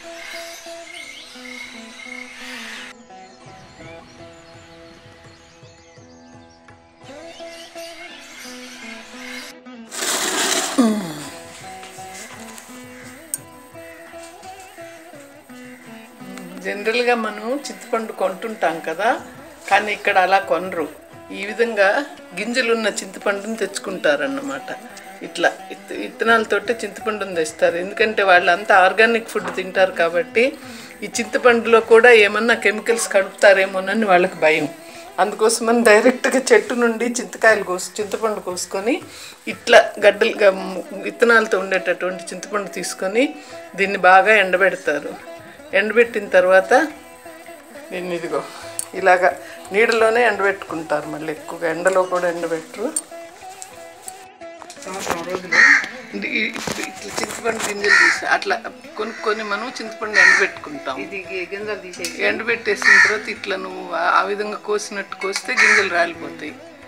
జనరల్గా మనం చింతపండు కొంటుంటాం కదా కానీ ఇక్కడ అలా కొనరు ఈ విధంగా గింజలున్న చింతపండుని తెచ్చుకుంటారన్నమాట ఇట్లా ఇత్ విత్తనాలతోటే చింతపండుని తెస్తారు ఎందుకంటే వాళ్ళంతా ఆర్గానిక్ ఫుడ్ తింటారు కాబట్టి ఈ చింతపండులో కూడా ఏమన్నా కెమికల్స్ కలుపుతారేమోనని వాళ్ళకి భయం అందుకోసమని డైరెక్ట్గా చెట్టు నుండి చింతకాయలు కోసి చింతపండు కోసుకొని ఇట్లా గడ్డలుగా ము- విత్తనాలతో ఉండేటటువంటి చింతపండు తీసుకొని దీన్ని బాగా ఎండబెడతారు ఎండబెట్టిన తర్వాత దీన్ని ఇదిగో ఇలాగా నీడలోనే ఎండబెట్టుకుంటారు మళ్ళీ ఎక్కువగా ఎండలో కూడా ఎండబెట్టరు సంవత్సరం రోజులు ఇది ఈ- ఇప్పుడు ఇట్లా చింతపండు గింజలు తీసి అట్లా కొనుక్కొని మనం చింతపండు ఎండబెట్టుకుంటాం ఇది గి- గింజలు తీసేసి ఎండబెట్టేసిన తర్వాత ఇట్లా నువ్వు ఆ- ఆ విధంగా కోసినట్టు కోస్తే గింజలు రాలిపోతాయి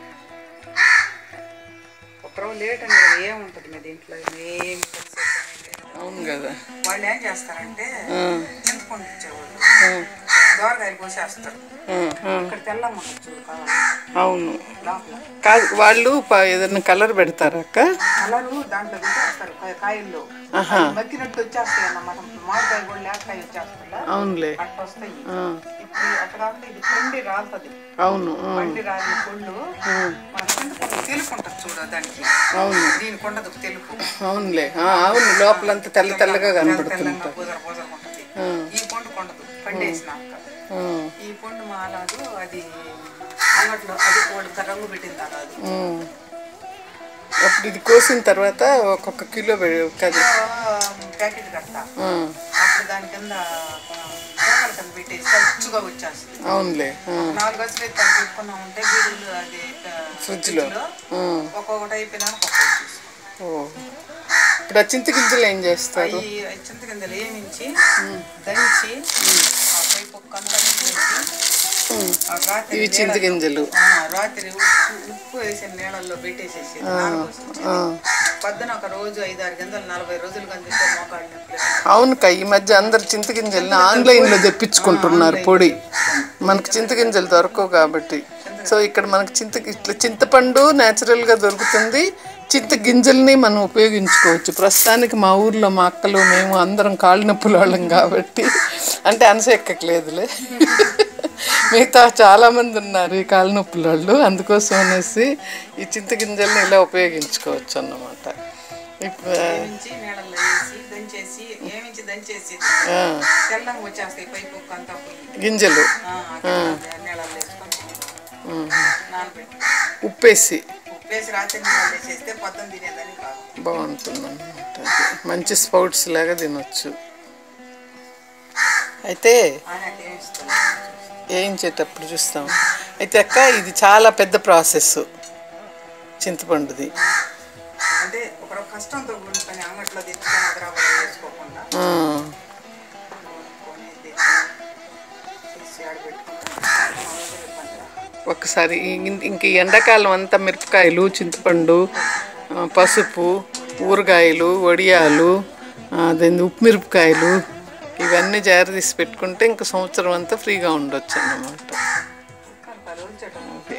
ఒక రోజు లేట్ అని కదా ఏముంటుంది మీ దీంట్లో ఏం process అనేది లేదు. అవును కదా వాళ్ళు ఏం చేస్తారంటే చింతపండు ఇచ్చేవాళ్ళు దోరకాయలు కోసేస్తారు ఆ, ఆ, ఇక్కడ తెల్లంగా ఉంటుంది చూడు కావాలి అవును లోపల కాదు వాళ్ళు ప- ఏదైనా కలర్ పెడతారా అక్క కలరు దాంట్లో పెట్టేస్తారు కాయ- కాయల్లో ఆహా. అవి మగ్గినట్టు వచ్చేస్తాయి అన్నమాట మామిడికాయ కూడా లేకాయ వచ్చేస్తాయి అవునులే అట్లా వస్తాయి ఆ, ఇప్పుడు అక్కడ కాకుండా ఇది పండి రాలుతుంది అవును ఆ, పండి రాలిన పళ్ళు మన చింతపండు తెలుపు ఉంటుంది చూడు దానికి అవును దీనికి ఉండదు తెలుపు అవునులే ఆ, అవును లోపలంతా తెల్ల తెల్లగా కనబడుతుంది తెల్లంగా పూజర పూజర ఉంటుంది ఈ పండు కొండదు పండేసినాక ఆ, ఈ పండు మాలాదు అది అంగట్లో అది కోడి రంగు పెట్టింది అలాదు ఉమ్. అప్పుడు ఇది కోసిన తర్వాత ఒక్కొక్క కిలో పె- కదా ప్యాకెట్ కడతా ఆ, అప్పుడు దాని కింద పేపర్ కింద పెట్టేసి ఖర్చుగా వచ్చేస్తుంది అవునులే ఆ, నాలుగు గజలు అయితే అది పెట్టుకున్నాం ఉంటే బీరులు అది ఫ్రిడ్జ్ లో ఆ, ఒక్కొక్కటి అయిపోయినాక ఒక్కొక్కటి తీసుకో ఓ ఇప్పుడు ఆ చింత గింజలు ఏం చేస్తారు ఈ చింత గింజలు ఏమించి దంచి ఆ పై పొక్క అంతా తీసేసి ఆ రాత్రి ఇవి చింత గింజలు ఆ, రాత్రి ఉప్పు ఉప్పు వేసిన నీళ్ళల్లో పెట్టేసేసి నానబోసి పొద్దున ఒక రోజు ఐదు ఆరు గంటలు నలభై రోజులు కనిపిస్తే మోకాళ్ళు నొప్పులు అవును కా ఈ మధ్య అందరు చింత గింజల్ని ఆన్లైన్లో తెప్పించుకుంటున్నారు పొడి మనకు చింత గింజలు దొరకవు కాబట్టి సో ఇక్కడ మనకు చింత ఇట్లా చింతపండు న్యాచురల్గా దొరుకుతుంది చింత గింజల్ని మనం ఉపయోగించుకోవచ్చు ప్రస్తుతానికి మా ఊర్లో మా అక్కలు మేము అందరం కాళ్ళు నొప్పుల వాళ్ళం కాబట్టి అంటే అనస ఎక్కట్లేదులే మిగతా చాలామంది ఉన్నారు ఈ కాళ్ళ నొప్పుల వాళ్ళు అందుకోసం అనేసి ఈ చింత గింజల్ని ఇలా ఉపయోగించుకోవచ్చు అన్నమాట ఇప్పుడు ఏమించి నీళ్ళల్లో వేసి దంచేసి ఏమించి దంచేసి ఆ, తెల్లంగా వచ్చేస్తాయి పై పొక్క అంతా పోయి గింజలు ఆ, అట్లా నీళ్ళల్లో వేసుకొని నానబెట్టి ఉప్పేసి ఉప్పేసి రాత్రి నీళ్ళు వేసేస్తే పొద్దున తినేదని కాదు బాగుంటుంది అన్నమాట మంచి స్పౌట్స్ లాగా తినొచ్చు అయితే ఆయన ఏమిస్తుంది వేయించేటప్పుడు చూస్తాం అయితే అక్క ఇది చాలా పెద్ద ప్రాసెస్ చింతపండుది అంటే ఒక కష్టంతో కూడిన పని అంగట్లో తెచ్చుకొని హైదరాబాద్ వేసుకోకుండా ఆ, కొని తెచ్చి తీసి ఆడబెట్టుకుంటాం ఒకసారి ఇం- ఇంక ఈ ఎండాకాలం అంతా మిరపకాయలు చింతపండు ఆ, పసుపు ఊరగాయలు వడియాలు ఆ, అదేంది ఉప్పు మిరపకాయలు ఇవన్నీ జారి తీసి పెట్టుకుంటే ఇంక సంవత్సరం అంతా ఫ్రీగా ఉండొచ్చు అన్నమాట ఓకే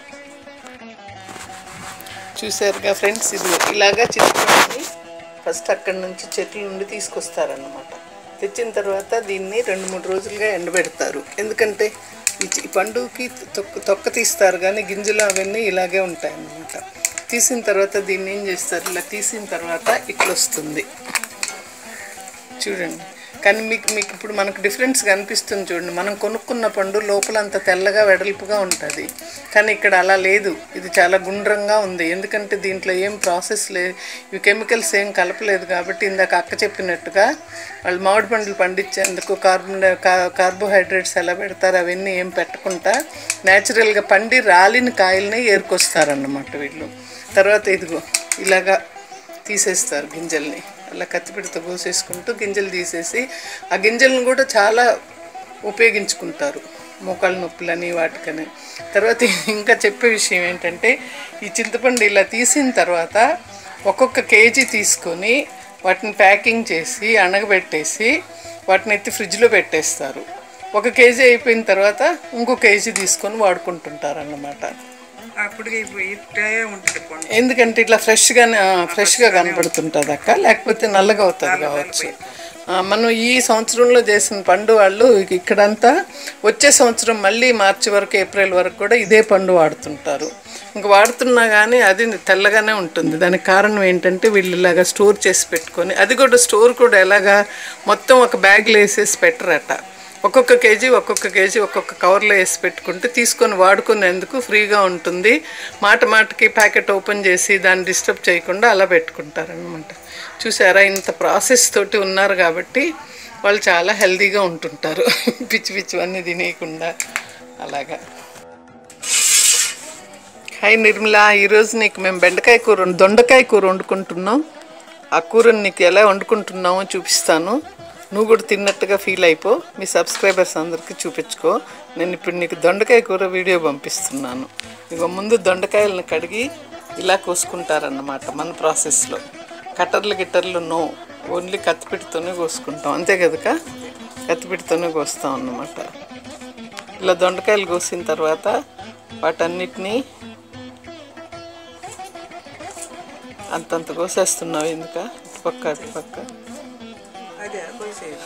చూసారుగా ఫ్రెండ్స్ ఇది ఇలాగా చింతపండుని ఫస్ట్ అక్కడి నుంచి చెట్ల నుండి తీసుకొస్తారన్నమాట తెచ్చిన తర్వాత దీన్ని రెండు మూడు రోజులుగా ఎండబెడతారు ఎందుకంటే ఈ చి- ఈ పండుకి తొక్క తొక్క తీస్తారు కానీ గింజలు అవన్నీ ఇలాగే ఉంటాయి అన్నమాట తీసిన తర్వాత దీన్ని ఏం చేస్తారు ఇలా తీసిన తర్వాత ఇట్లా వస్తుంది చూడండి కానీ మీకు మీకు ఇప్పుడు మనకు డిఫరెన్స్ కనిపిస్తుంది చూడండి మనం కొనుక్కున్న పండు లోపల అంత తెల్లగా వెడల్పుగా ఉంటుంది కానీ ఇక్కడ అలా లేదు ఇది చాలా గుండ్రంగా ఉంది ఎందుకంటే దీంట్లో ఏం ప్రాసెస్ లేదు ఇవి కెమికల్స్ ఏం కలపలేదు కాబట్టి ఇందాక అక్క చెప్పినట్టుగా వాళ్ళు మామిడి పండ్లు పండించేందుకు కార్బన్ కా- కార్బోహైడ్రేట్స్ ఎలా పెడతారు అవన్నీ ఏం పెట్టకుండా న్యాచురల్గా పండి రాలిన కాయల్ని ఏరుకొస్తారన్నమాట వీళ్ళు తర్వాత ఇదిగో ఇలాగా తీసేస్తారు గింజల్ని అలా కత్తిపెడితో కోసేసుకుంటూ గింజలు తీసేసి ఆ గింజలను కూడా చాలా ఉపయోగించుకుంటారు మోకాళ్ళ నొప్పులని వాటికని తర్వాత ఇంకా చెప్పే విషయం ఏంటంటే ఈ చింతపండు ఇలా తీసిన తర్వాత ఒక్కొక్క కేజీ తీసుకొని వాటిని ప్యాకింగ్ చేసి అణగబెట్టేసి వాటిని ఎత్తి ఫ్రిడ్జ్లో పెట్టేస్తారు ఒక కేజీ అయిపోయిన తర్వాత ఇంకో కేజీ తీసుకొని వాడుకుంటుంటారు అన్నమాట అప్పుడు ఇట్టే ఉంటుంది పండు ఎందుకంటే ఇట్లా ఫ్రెష్గానే ఫ్రెష్గా కనపడుతుంటుంది అక్క లేకపోతే నల్లగా అవుతుంది కావచ్చు ఆ, మనం ఈ సంవత్సరంలో చేసిన పండు వాళ్ళు ఇక- ఇక్కడంతా వచ్చే సంవత్సరం మళ్ళీ మార్చి వరకు ఏప్రిల్ వరకు కూడా ఇదే పండు వాడుతుంటారు ఇంక వాడుతున్నా కానీ అది తెల్లగానే ఉంటుంది దానికి కారణం ఏంటంటే వీళ్ళు ఇలాగా స్టోర్ చేసి పెట్టుకొని అది కూడా స్టోర్ కూడా ఎలాగా మొత్తం ఒక బ్యాగ్లో వేసేసి పెట్టరట ఒక్కొక్క కేజీ ఒక్కొక్క కేజీ ఒక్కొక్క కవర్లో వేసి పెట్టుకుంటే తీసుకొని వాడుకునేందుకు ఫ్రీగా ఉంటుంది మాట మాటకి ప్యాకెట్ ఓపెన్ చేసి దాన్ని డిస్టర్బ్ చేయకుండా అలా పెట్టుకుంటారనమాట చూసారా ఇంత ప్రాసెస్ తోటి ఉన్నారు కాబట్టి వాళ్ళు చాలా హెల్తీగా ఉంటుంటారు పిచ్చి పిచ్చివన్నీ తినేయకుండా అలాగా హాయ్ నిర్మల ఈరోజు నీకు మేము బెండకాయ కూర వండు- దొండకాయ కూర వండుకుంటున్నాం ఆ కూరని నీకు ఎలా వండుకుంటున్నామో చూపిస్తాను నువ్వు కూడా తిన్నట్టుగా ఫీల్ అయిపో మీ సబ్స్క్రైబర్స్ అందరికీ చూపించుకో నేను ఇప్పుడు నీకు దొండకాయ కూర వీడియో పంపిస్తున్నాను ఇక ముందు దొండకాయలను కడిగి ఇలా కోసుకుంటారన్నమాట మన ప్రాసెస్లో కట్టర్లు గిట్టర్లు నో ఓన్లీ కత్తిపిడితోనే కోసుకుంటాం అంతే కదకా కత్తిపిడితోనే కోస్తాం అన్నమాట ఇలా దొండకాయలు కోసిన తర్వాత వాటన్నిటినీ అంతంత కోసేస్తున్నావు ఎందుక ఇటుపక్క అటుపక్క అదే కోసేది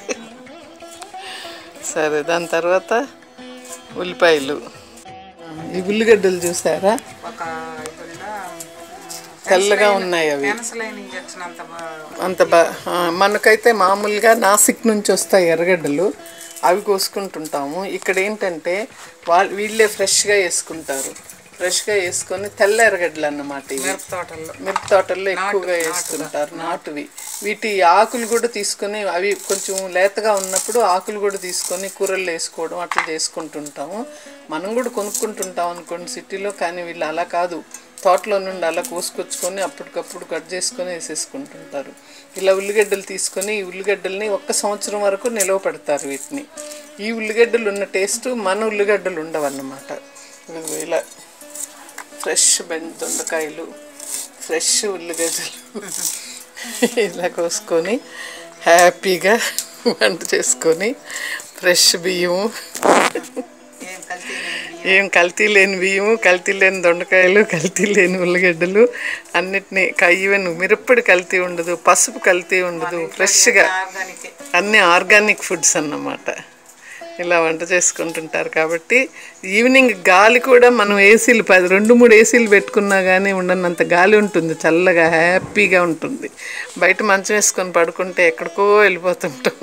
సరే దాని తర్వాత ఉల్లిపాయలు ఈ ఉల్లిగడ్డలు చూసారా ఒక ఇదిలా తెల్లగా ఉన్నాయి అవి పెన్సిలైన్ ఇంజక్షన్ అంత బా- అంత బా ఆ, మనకైతే మామూలుగా నాసిక్ నుంచి వస్తాయి ఎర్రగడ్డలు అవి కోసుకుంటుంటాము ఇక్కడ ఏంటంటే వాళ్ళు వీళ్ళే ఫ్రెష్గా వేసుకుంటారు ఫ్రెష్గా వేసుకొని తెల్ల ఎర్రగడ్డలు అన్నమాట ఇవి మిరప తోటల్లో మిరప తోటల్లో ఎక్కువగా వేస్తుంటారు నాటువి వీటి ఆకులు కూడా తీసుకొని అవి కొంచెం లేతగా ఉన్నప్పుడు ఆకులు కూడా తీసుకొని కూరల్లో వేసుకోవడం అట్లా చేసుకుంటుంటాము మనం కూడా కొనుక్కుంటుంటాం అనుకోండి సిటీలో కానీ వీళ్ళు అలా కాదు తోటలో నుండి అలా కోసుకొచ్చుకొని అప్పటికప్పుడు కట్ చేసుకొని వేసేసుకుంటుంటారు ఇలా ఉల్లిగడ్డలు తీసుకొని ఈ ఉల్లిగడ్డల్ని ఒక్క సంవత్సరం వరకు నిలవ పెడతారు వీటిని ఈ ఉల్లిగడ్డలు ఉన్న టేస్ట్ మన ఉల్లిగడ్డలు ఉండవన్నమాట ఇదిగో ఇలా ఫ్రెష్ బెండ దొండకాయలు ఫ్రెష్ ఉల్లిగడ్డలు ఇలా కోసుకొని హ్యాపీగా వంట చేసుకొని ఫ్రెష్ బియ్యము ఏం కల్తీ లేని ఏం కల్తీ లేని బియ్యము కల్తీ లేని దొండకాయలు కల్తీ లేని ఉల్లిగడ్డలు అన్నిటినీ ఈవెన్ మిరప్పొడి కల్తీ ఉండదు పసుపు కల్తీ ఉండదు ఫ్రెష్గా ఆర్గానిక్ అన్నీ ఆర్గానిక్ ఫుడ్స్ అన్నమాట ఇలా వంట చేసుకుంటుంటారు కాబట్టి ఈవినింగ్ గాలి కూడా మనం ఏసీలు పది రెండు మూడు ఏసీలు పెట్టుకున్నా కానీ ఉండనంత గాలి ఉంటుంది చల్లగా హ్యాపీగా ఉంటుంది బయట మంచం వేసుకొని పడుకుంటే ఎక్కడికో వెళ్ళిపోతుంటాం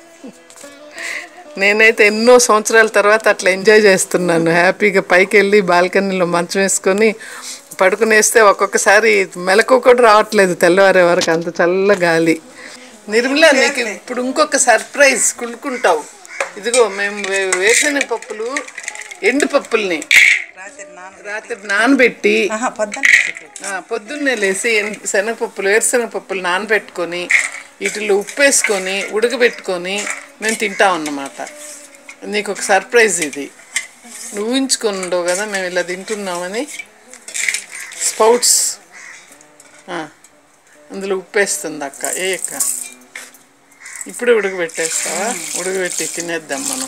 నేనైతే ఎన్నో సంవత్సరాల తర్వాత అట్లా ఎంజాయ్ చేస్తున్నాను హ్యాపీగా పైకి వెళ్ళి బాల్కనీలో మంచం వేసుకొని పడుకునేస్తే ఒక్కొక్కసారి మెలకు కూడా రావట్లేదు తెల్లవారే వరకు అంత చల్ల గాలి నిర్మల నీకు ఇప్పుడు ఇంకొక సర్ప్రైజ్ కుళ్ళుకుంటావు ఇదిగో మేము వే- వేరుశనగ పప్పులు ఎండు పప్పుల్ని రాత్రి నాన్న రాత్రి నానబెట్టి పొద్దున్న ఆ, పొద్దున్నే లేసి ఎన్- శనగపప్పులు వేరుశనగ పప్పులు నానబెట్టుకొని వీటిలో ఉప్పు వేసుకొని ఉడకబెట్టుకొని మేము తింటాం అన్నమాట నీకు ఒక సర్ప్రైజ్ ఇది నువ్వు ఊహించుకొని ఉండవు కదా మేము ఇలా తింటున్నామని స్పౌట్స్ ఆ, అందులో ఉప్పు వేస్తుంది అక్క ఏ అక్క ఇప్పుడే ఉడకబెట్టేస్తావా ఉడకబెట్టి తినేద్దాం మనం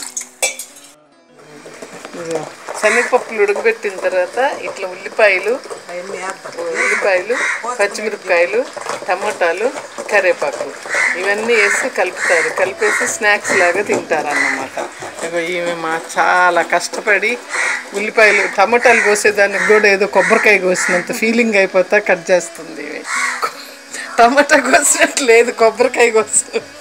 ఇదిగో, శనగపప్పులు ఉడకబెట్టిన తర్వాత ఇట్లా ఉల్లిపాయలు అవన్నీ వేద్దాం ఉల్లిపాయలు పచ్చిమిరపకాయలు టమోటాలు కరివేపాకు ఇవన్నీ వేసి కలుపుతారు కలిపేసి స్నాక్స్ లాగా తింటారు అన్నమాట ఇగో ఈమె మా చాలా కష్టపడి ఉల్లిపాయలు టమోటాలు కోసేదానికి కూడా ఏదో కొబ్బరికాయ కోసినంత ఫీలింగ్ అయిపోతా కట్ చేస్తుంది ఈమె టమాటా కోసినట్టు లేదు కొబ్బరికాయ కోసినట్టు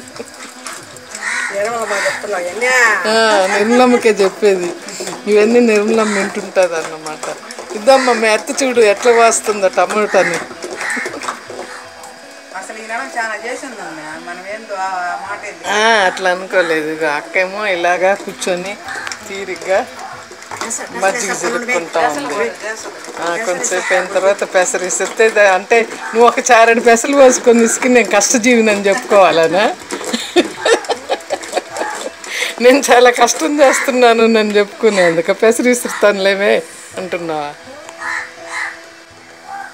ఆ, నిర్మలమ్మకే చెప్పేది ఇవన్నీ నిర్మలమ్మ వింటుంటుంది అన్నమాట ఇద్దమ్మ మీ అత్త చూడు ఎట్లా వాస్తుందో టమాటాని అసలు ఈ నెల చాలా చేసిందమ్మా మనం ఏందో ఆ మాట ఏంది ఆ, అట్లా అనుకోలేదు ఇక అక్కేమో ఇలాగా కూర్చొని తీరిగ్గా మజ్జిగ చిలుక్కుంటా ఉంది ఆ, కొంతసేపు అయిన తర్వాత పెసరు ఇస్తే దా- అంటే నువ్వు ఒక చారడి పెసలు పోసుకొని తీసుకుని నేను కష్టజీవిని అని చెప్పుకోవాలనా నేను చాలా కష్టం చేస్తున్నాను నన్ను చెప్పుకునేందుకు పెసరు ఇస్తానులేవే అంటున్నావా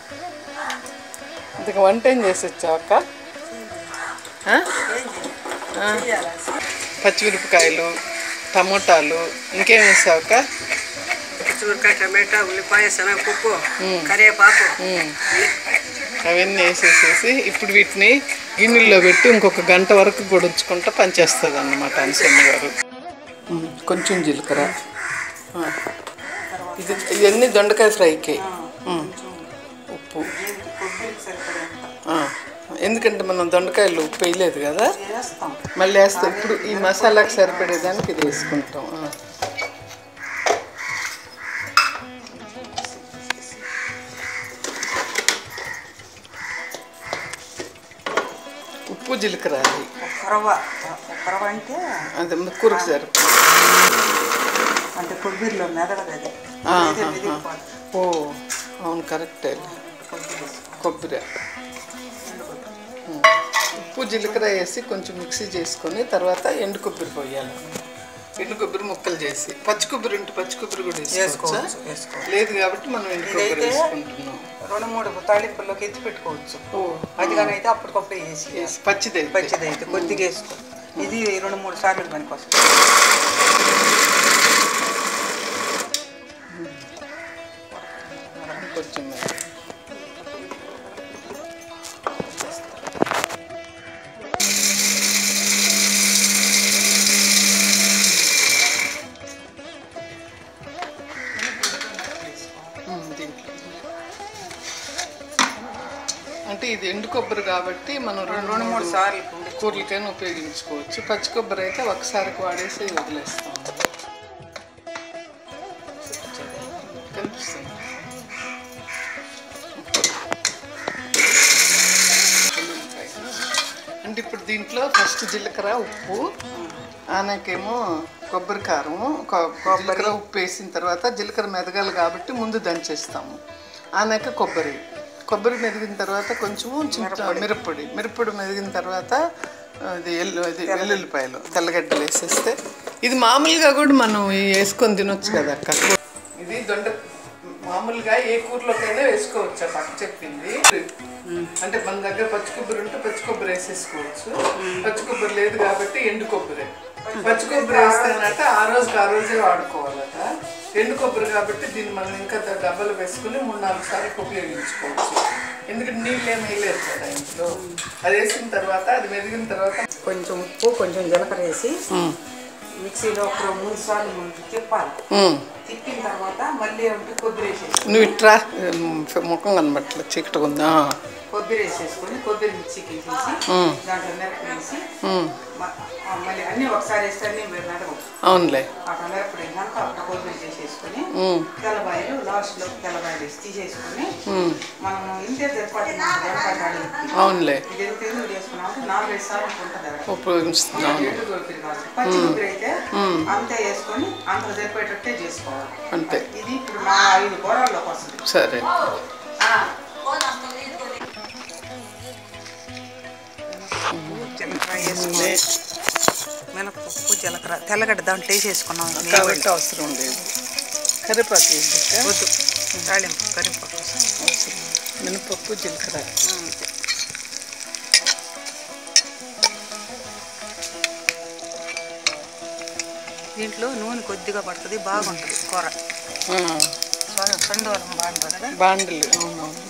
ఇంతకు వంట ఏం చేసి వచ్చావు అక్క ఆ? పచ్చిమిరపకాయలు టమోటాలు ఇంకేం వేసావుక పచ్చిమిరకాయ టమాటా ఉల్లిపాయ శనగపప్పు కరివేపాకు అవన్నీ వేసేసేసి ఇప్పుడు వీటిని గిన్నెల్లో పెట్టి ఇంకొక గంట వరకు గొడుచుకుంటా పనిచేస్తుంది అన్నమాట అన్సమ్మ గారు ఉమ్, కొంచెం జీలకర్ర ఆ. ఇది ఇవన్నీ దొండకాయ ఫ్రైకి ఉమ్. ఉప్పు కొబ్బరికి సరిపడేంత ఆ. ఎందుకంటే మనం దొండకాయలు ఉప్పు వేయలేదు కదా వేస్తాం మళ్ళీ వేస్తాం ఇప్పుడు ఈ మసాలాకి సరిపడేదానికి ఇది వేసుకుంటాం ఆ. ఉప్పు జీలకర్ర అది కొరవ కొరవ అంటే అది కూరకు సరిపడ అంటే కొబ్బరిలో మెదడదు అది ఆ, అయితే ఆ, మెదిగిపోదు. ఓ అవును కరెక్టే కొబ్బరి వేసుకో. కొబ్బరి ఉమ్. ఉప్పు జీలకర్ర వేసి కొంచెం మిక్సీ చేసుకొని తర్వాత ఎండు కొబ్బరి పోయాలి ఎండు కొబ్బరి ముక్కలు చేసి పచ్చి కొబ్బరి ఉంటే పచ్చి కొబ్బరి కూడా వేసుకోవచ్చా వేసుకోవచ్చు వేసుకోవచ్చు లేదు కాబట్టి మనం ఎండు కొబ్బరి ఇదైతే వేసుకుంటున్నాం రెండు మూడు తాళింపుల్లోకి ఎత్తి పెట్టుకోవచ్చు ఓ అది కానీ అయితే అప్పటికప్పుడు వేసి వేసి పచ్చిదే పచ్చిది అయితే కొద్దిగా వేసుకో ఇది రెండు మూడు సార్లు పనికి వస్తుంది కొంచెం ఉమ్, దీంట్లో అంటే ఇది ఎండు కొబ్బరి కాబట్టి మనం రెండు రెండు మూడు సార్లు పిండి కూరలకైనా ఉపయోగించుకోవచ్చు పచ్చి కొబ్బరి అయితే ఒకసారికి వాడేసి వదిలేస్తాం కనిపిస్తుంది అంటే ఇప్పుడు దీంట్లో ఫస్ట్ జీలకర్ర ఉప్పు ఆనకేమో కొబ్బరి కారము కొ- జీలకర్ర ఉప్పు వేసిన తర్వాత జీలకర్ర మెదగాలి కాబట్టి ముందు దంచేస్తాము ఆనాక కొబ్బరి కొబ్బరి మెదిగిన తర్వాత కొంచెము చింత మిరప్పొడి మిరప్పొడి మెదిగిన తర్వాత అది ఎల్లు అది వెల్లుల్లిపాయలు తెల్లగడ్డలు వేసేస్తే ఇది మామూలుగా కూడా మనం ఈ వేసుకొని తినొచ్చు కదా అక్క ఇది దొండ మామూలుగా ఏ కూరలోకైనా వేసుకోవచ్చు పక్క చెప్పింది అంటే మన దగ్గర పచ్చి కొబ్బరి ఉంటే పచ్చి కొబ్బరి వేసేసుకోవచ్చు పచ్చి కొబ్బరి లేదు కాబట్టి ఎండు కొబ్బరి పచ్చి కొబ్బరి వేస్తేనట ఆ రోజుకి ఆ రోజే వాడుకోవాలట ఎండు కొబ్బరి కాబట్టి దీన్ని మనం ఇంకా ద- డబ్బాలు వేసుకుని మూడు నాలుగు సార్లు ఉపయోగించుకోవచ్చు ఎందుకంటే నీళ్ళు ఏమి వేయలేదు కదా ఇంట్లో అది వేసిన తర్వాత అది మెదిగిన తర్వాత కొంచెం ఉప్పు కొంచెం జీలకర్ర వేసి మిక్సీలో ఒక మూడు సార్లు ముందు తిప్పాలి ఉమ్. తిప్పిన తర్వాత మళ్ళీ ఒకటి కొబ్బరి వేసేసి నువ్వు ఇట్రా ఉమ్, ముఖం కనబట్ల చీకటిగా ఉందా కొబ్బరి వేసేసుకొని కొబ్బరి మిక్సీకి వేసేసి ఉమ్. దాంట్లో మిరప వేసి ఉమ్. మ- ఆ, మళ్ళీ అన్నీ ఒకసారి వేస్తే అన్నీ మెదగవు అవునులే అక్కడ మిరపడి కనుక అక్కడ కొబ్బరి చేసేసుకొని ఉమ్. తెల్లబాయలు లాస్ట్లో తెల్లబాయలు వేసి తీసేసుకొని ఉమ్. మనం ఇంతే సరిపడి వెనకాలి అవునులే ఇది ఎంత ఎందుకు చేసుకున్నామంటే నాలుగైదు సార్లు ఉంటుంది అక్కడ ఉపయోగిస్తున్నాను ఎండు కొబ్బరి కాదు పచ్చి కొబ్బరి అయితే అంతే వేసుకొని అంత సరిపోయేటట్టే చేసుకోవాలి అంతే ఇది ఇప్పుడు నా ఐదు కూరల్లోకి వస్తుంది సరే జీలకర్ర వేసుకొని మినపప్పు జీలకర్ర తెల్లగడ్డ దాంట్లో వేసేసుకున్నాం కాబట్టి అవసరం లేదు కరివేపాకు వేద్దాక? వద్దు తాళింపు కరివేపాకు అవసరం లేదు. మినపప్పు జీలకర్ర అంతే. దీంట్లో నూనె కొద్దిగా పడుతుంది బాగుంటుంది కూర ఆ, సండోలం బాగుంటుంది కదా బాండలు అవునవును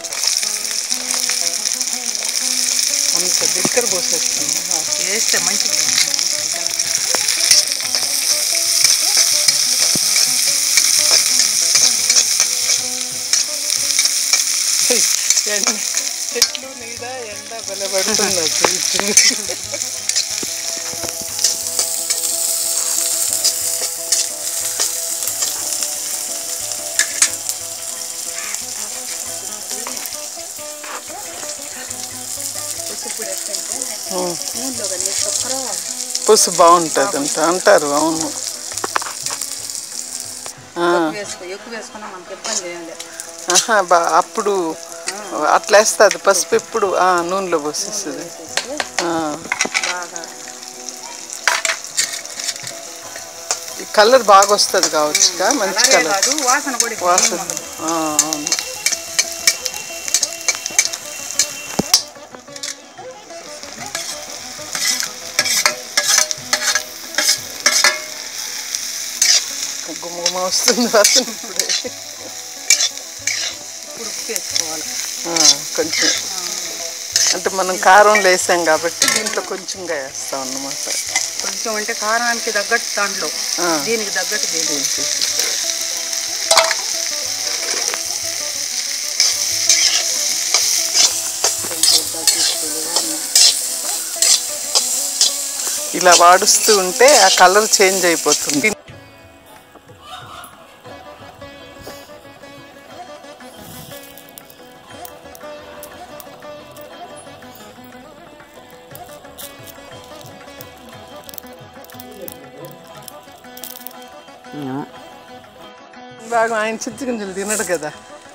అంత జీలకర్ర పోసేస్తాను వేస్తే మంచిది ఎండ చెట్లు నీడ ఎండ బలపడుతుంది అసలు. ఉం. పులుసు బాగుంటుంది అంట అంటారు అవును ఆ, వేసుకో ఎక్కువ వేసుకున్నా మనకి ఇబ్బంది ఏం లేదు ఆహా, బా అప్పుడు అట్లా వేస్తుంది పసుపు ఎప్పుడు ఆ, నూనెలో పోసేస్తుంది ఆ, బాగా ఈ కలర్ బాగా వస్తుంది కావచ్చు మంచి అలాగే కలర్ కాదు వాసన కూడా ఎక్కువ వాసన ఏం ఉండదు. ఆ, అవును గుమగుమ వస్తుంది వాసన ఇప్పుడే ఇప్పుడు ఉప్పు వేసుకోవాలి ఆ, కొంచెం అంటే మనం కారం వేసాం కాబట్టి దీంట్లో కొంచెంగా వేస్తాం అన్నమాట కొంచెం అంటే కారానికి తగ్గట్టు దాంట్లో ఆ. దీనికి తగ్గట్టు దీనికి ఇలా వాడుస్తూ ఉంటే ఆ కలర్ చేంజ్ అయిపోతుంది బాగా ఆయన చింతగింజలు తినడు కదా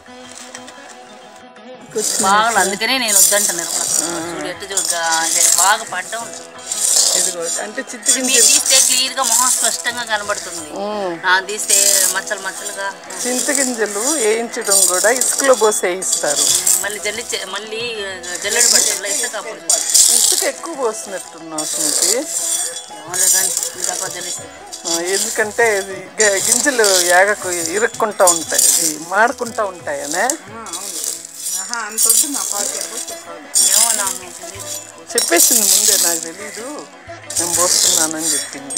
బాగా అందుకనే నేను వద్దంటున్నాను చూడు ఎట్టు చూడగా అంటే బాగా పడ్డం ఇదిగో అంటే మీరు చింతగింజలు తీస్తే క్లియర్ గా మొహం స్పష్టంగా కనబడుతుంది నా తీస్తే మచ్చలు మచ్చలుగా చింతగింజలు వేయించడం కూడా ఇసుకలో పోసి వేయిస్తారు మళ్ళీ జల్లి చే- మళ్ళీ జల్లెడు పట్టడంలో ఇస్తే కాపుడు ఇసుక ఎక్కువ పోసినట్టున్నావు స్మృతి ఏమోలే కానీ ఇంకా జల్లిస్తే ఆ, ఎందుకంటే ఇది గ- గింజలు యాగకు ఇరుక్కుంటా ఉంటాయి ఇది మాడుకుంటా ఉంటాయనే ఆహా అంత వద్దు నా పాలు ఏమో నా మీకు తెలీదు. చెప్పేసింది ముందే నాకు తెలీదు నేను పోస్తున్నానని చెప్పింది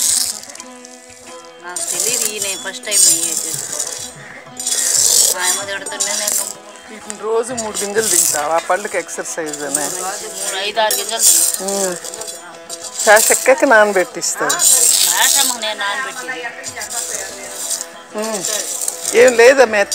నాకు తెలియదు ఈ నేను ఫస్ట్ టైం మా అమ్మ తిడుతుండే నేను వీటిని రోజు మూడు గింజలు తింటావు ఆ పళ్ళకి ఎక్సర్సైజ్ అనే మూడు ఐదు ఆరు గింజలు తిన్నాను. కాశెక్కకి నానబెట్టిస్తావు నాటమ్మ నేను నానబెట్టింది ఉమ్. ఏం లేదా మెత్త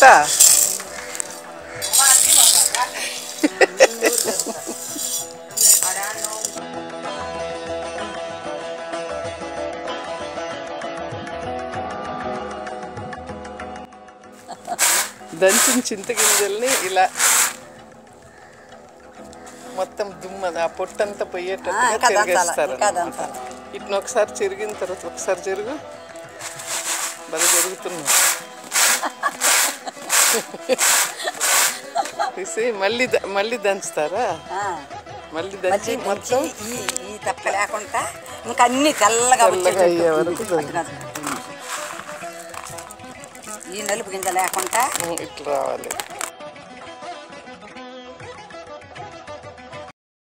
దంచిన చింతగింజల్ని ఇలా మొత్తం దుమ్మ ఆ పొట్టంతా పోయేటట్టుగా చెరిగేస్తారు ఇట్ని ఒకసారి చెరిగిన తర్వాత ఒకసారి చెరుగు బాగా జరుగుతున్నావు తీసి మళ్ళీ ద- మళ్ళీ దంచుతారా మళ్ళీ దంచి మొత్తం ఈ ఈ తప్ప లేకుండా ఇంకా అన్ని తెల్లగా తెల్లగా అయ్యే వరకు వచ్చేటట్టు. ఈ నలుపు గింజ లేకుండా ఉమ్, ఇట్లా రావాలి